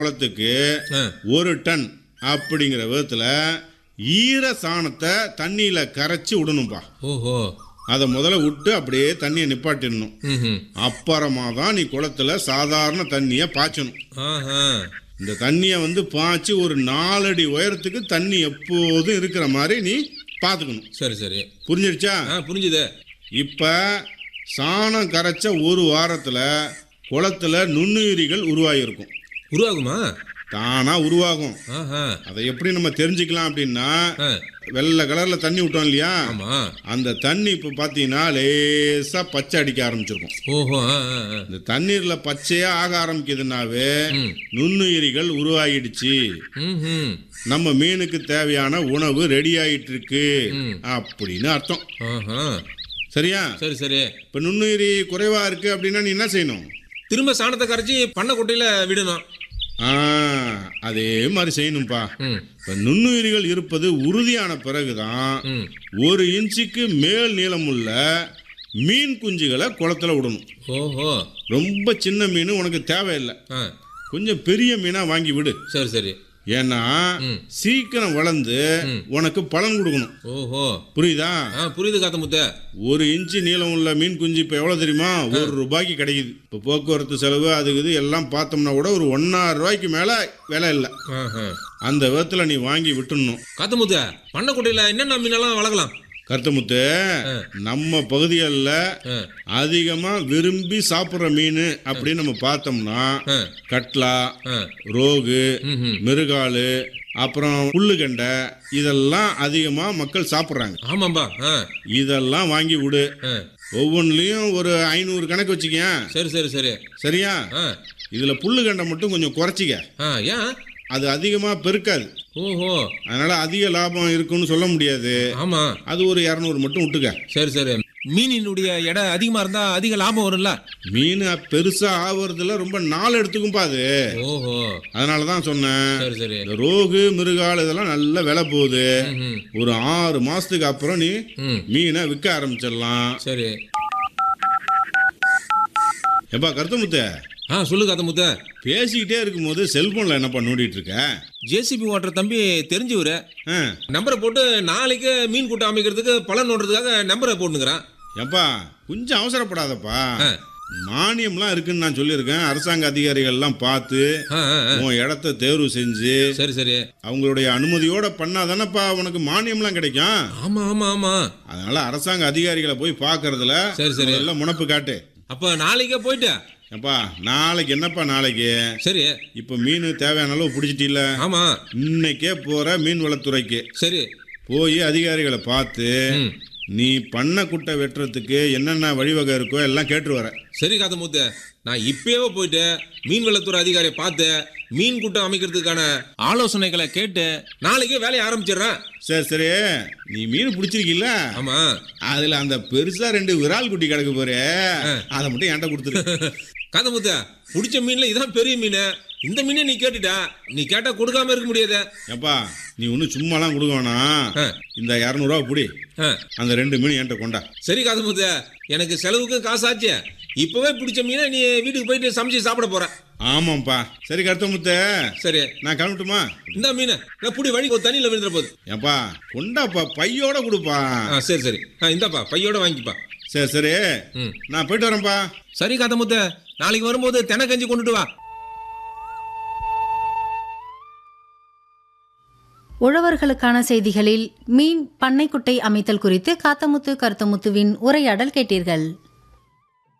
குளத்துக்கு ஆ. ஒரு டன் அப்படிங்கிற விதத்தில் ஈர சாணத்தை தண்ணியில் கரைச்சி விடணும்பா ஓஹோ அதை முதல்ல விட்டு அப்படியே தண்ணியை நிப்பாட்டிடணும் ம் அப்புறமா தான் நீ குளத்துல சாதாரண தண்ணியை பாய்ச்சணும் ஆஹா இந்த தண்ணியை வந்து பாய்ச்சி ஒரு நாலடி உயரத்துக்கு தண்ணி எப்போதும் இருக்கிற மாதிரி நீ பார்த்துக்கணும் சரி சரி புரிஞ்சிடுச்சா ஆ புரிஞ்சுது இப்போ சாணம் கரைச்ச ஒரு வாரத்தில் குளத்துல நுண்ணுயிரிகள் உருவாகியிருக்கும் உருவாகுமா தானா உருவாகும் ஆஹா அதை எப்படி நம்ம தெரிஞ்சுக்கலாம் அப்படின்னா ஆ வெள்ளை கலரில் தண்ணி விட்டோம் இல்லையா ஆமா அந்த தண்ணி இப்போ பார்த்தீங்கன்னா லேசாக பச்சை அடிக்க ஆரம்பிச்சிருக்கும் ஓஹோ ஆ ஆ ஆ. இந்த தண்ணீர்ல பச்சையா ஆக ஆரம்பிக்குதுனாவே ம். நுண்ணுயிரிகள் உருவாகிடுச்சு ம்ஹும். நம்ம மீனுக்கு தேவையான உணவு ரெடி ஆயிட்டு இருக்கு ம். அப்படின்னு அர்த்தம் ஆஹா சரியா சரி சரி இப்ப நுண்ணுயிரி குறைவா இருக்கு அப்படின்னா நீ என்ன செய்யணும் திரும்ப சாணத்தை கரைச்சி பண்ணை குட்டையில விடணும் ஆ அதே மாதிரி செய்யணும்ப்பா ம் இப்ப நுண்ணுயிரிகள் இருப்பது உறுதியான பிறகுதான் ம் ஒரு இன்ச்சுக்கு மேல் நீளமுள்ள மீன் குஞ்சுகளை குளத்துல விடணும் ஓஹோ ரொம்ப சின்ன மீன் உனக்கு தேவையில்லை ஆ கொஞ்சம் பெரிய மீனா வாங்கி விடு சரி சரி ஏன்னா ம். சீக்கிரம் வளர்ந்து உனக்கு பலன் கொடுக்கணும் ஓஹோ புரியுதா ஆ புரியுது காத்த முத்த ஒரு இன்ச்சு நீளம் உள்ள மீன் குஞ்சு இப்போ எவ்வளோ தெரியுமா ஒரு ரூபாய்க்கு கிடைக்குது இப்போ போக்குவரத்து செலவு அதுக்கு இது எல்லாம் பார்த்தோம்னா கூட ஒரு ஒன்னாயிரம் ரூபாய்க்கு மேலே விலை இல்லை ஆஹா அந்த விதத்தில் நீ வாங்கி விட்டுடணும் காத்த முத்த பண்ணை குட்டையில என்னென்ன மீனெல்லாம் வளர்க்கலாம் கருத்தமுத்து நம்ம பகுதிகளில் ஆ அதிகமாக விரும்பி சாப்பிட்ற மீன் அப்படின்னு நம்ம பார்த்தோம்னா ஆ கட்லா ஆ ரோகு ம்ஹும். மிருகாலு அப்புறம் புல்லுகண்டை இதெல்லாம் அதிகமாக மக்கள் சாப்பிட்றாங்க ஆமாம்பா ஆ இதெல்லாம் வாங்கி விடு ஆ ஒவ்வொன்றுலையும் ஒரு ஐநூறு கணக்கு வச்சுக்கேன் சரி சரி சரி சரியா ஆ இதில் புல்லுகண்டை மட்டும் கொஞ்சம் குறைச்சிக்க ஆ ஏன் அது அதிகமாக பெருக்காது ஓஹோ அதனால் அதிக லாபம் இருக்குன்னு சொல்ல முடியாது ஆமா அது ஒரு இரநூறு மட்டும் விட்டுக்க சரி சரி மீனினுடைய எடை அதிகமா இருந்தா அதிக லாபம் வரும்ல மீன் பெருசாக ஆகுறதுல ரொம்ப நாள் எடுத்துக்கும்பா அது ஓஹோ அதனால தான் சொன்னேன் சரி சரி இந்த ரோகு மிருகால் இதெல்லாம் நல்ல விலை போகுது ம்ஹும். ஒரு ஆறு மாசத்துக்கு அப்புறம் நீ ம் மீனை விற்க ஆரம்பிச்சிடலாம் சரி எப்பா கருத்தமுத்த ஆ சொல்லு காத்த முத்த பேசிக்கிட்டே இருக்கும்போது செல்போனில் என்னப்பா நோண்டிட்டு இருக்க ஜேசிபி ஓட்டுற தம்பி தெரிஞ்சவரு ஆ நம்பரை போட்டு நாளைக்கு மீன் கூட்டம் அமைக்கிறதுக்கு பலன் நோண்டுறதுக்காக நம்பரை போட்டுங்கிறான் ஏப்பா கொஞ்சம் அவசரப்படாதப்பா ஆ. மானியம்லாம் இருக்குன்னு நான் சொல்லியிருக்கேன் அரசாங்க அதிகாரிகள்லாம் பார்த்து ஆ, ஆ, ஆ. உன் இடத்த தேர்வு செஞ்சு சரி சரி அவங்களுடைய அனுமதியோட பண்ணாதானப்பா உனக்கு மானியம்லாம் கிடைக்கும் ஆமா ஆமா ஆமா அதனால அரசாங்க அதிகாரிகளை போய் பார்க்கறதுல சரி, சரி. எல்லாம் முனப்பு காட்டு அப்ப நாளைக்கே போயிட்டு ஏப்பா நாளைக்கு என்னப்பா நாளைக்கு சரி இப்போ மீன் தேவையான அளவு பிடிச்சிட்டில்ல ஆமா இன்னைக்கே போற மீன் வளத்துறைக்கு சரி போய் அதிகாரிகளை பார்த்து ம் நீ பண்ண குட்டை வெட்டுறதுக்கு என்னென்ன வழிவகை இருக்கோ எல்லாம் கேட்டு வர சரி காத்த மூத்த நான் இப்பவே போயிட்டு மீன் வளத்துறை அதிகாரியை பார்த்து மீன் கூட்டம் அமைக்கிறதுக்கான ஆலோசனைகளை கேட்டு நாளைக்கே வேலையை ஆரம்பிச்சிடுறேன் சரி சரி நீ மீன் பிடிச்சிருக்கீல்ல ஆமா அதுல அந்த பெருசா ரெண்டு விரால் குட்டி கிடக்கு போறே அதை மட்டும் என்கிட்ட கொடுத்துரு காத்த மூத்த பிடிச்ச மீன்ல இதான் பெரிய மீன் இந்த மீனை நீ கேட்டுட்டா நீ கேட்டா கொடுக்காம இருக்க முடியாது ஏப்பா நீ ஒன்றும் சும்மாலாம் கொடுக்க வேணாம் ஆ. இந்த இரநூறுவா பிடி ஆ, அந்த ரெண்டு மீன் என்கிட்ட கொண்டா சரி காத்த மூத்த எனக்கு செலவுக்கு காசு ஆச்சு இப்பவே பிடிச்ச மீனை நீ வீட்டுக்கு போயிட்டு சமைச்சு சாப்பிட போற ஆமாம்ப்பா சரி கருத்தமுத்த சரி நான் கிளம்பட்டுமா இந்த மீனை நான் புடி வழி ஒரு தண்ணியில விழுந்துற போகுது ஏப்பா கொண்டாப்பா பையோட கொடுப்பா ஆ சரி சரி ஆ இந்தாப்பா பையோட வாங்கிப்பா சரி சரி ம் நான் போயிட்டு வரேன்ப்பா சரி காத்த முத்த நாளைக்கு வரும்போது தென கஞ்சி கொண்டுட்டு வா உழவர்களுக்கான செய்திகளில் மீன் பண்ணைக்குட்டை அமைத்தல் குறித்து காத்தமுத்து கருத்தமுத்துவின் உரையாடல் கேட்டீர்கள்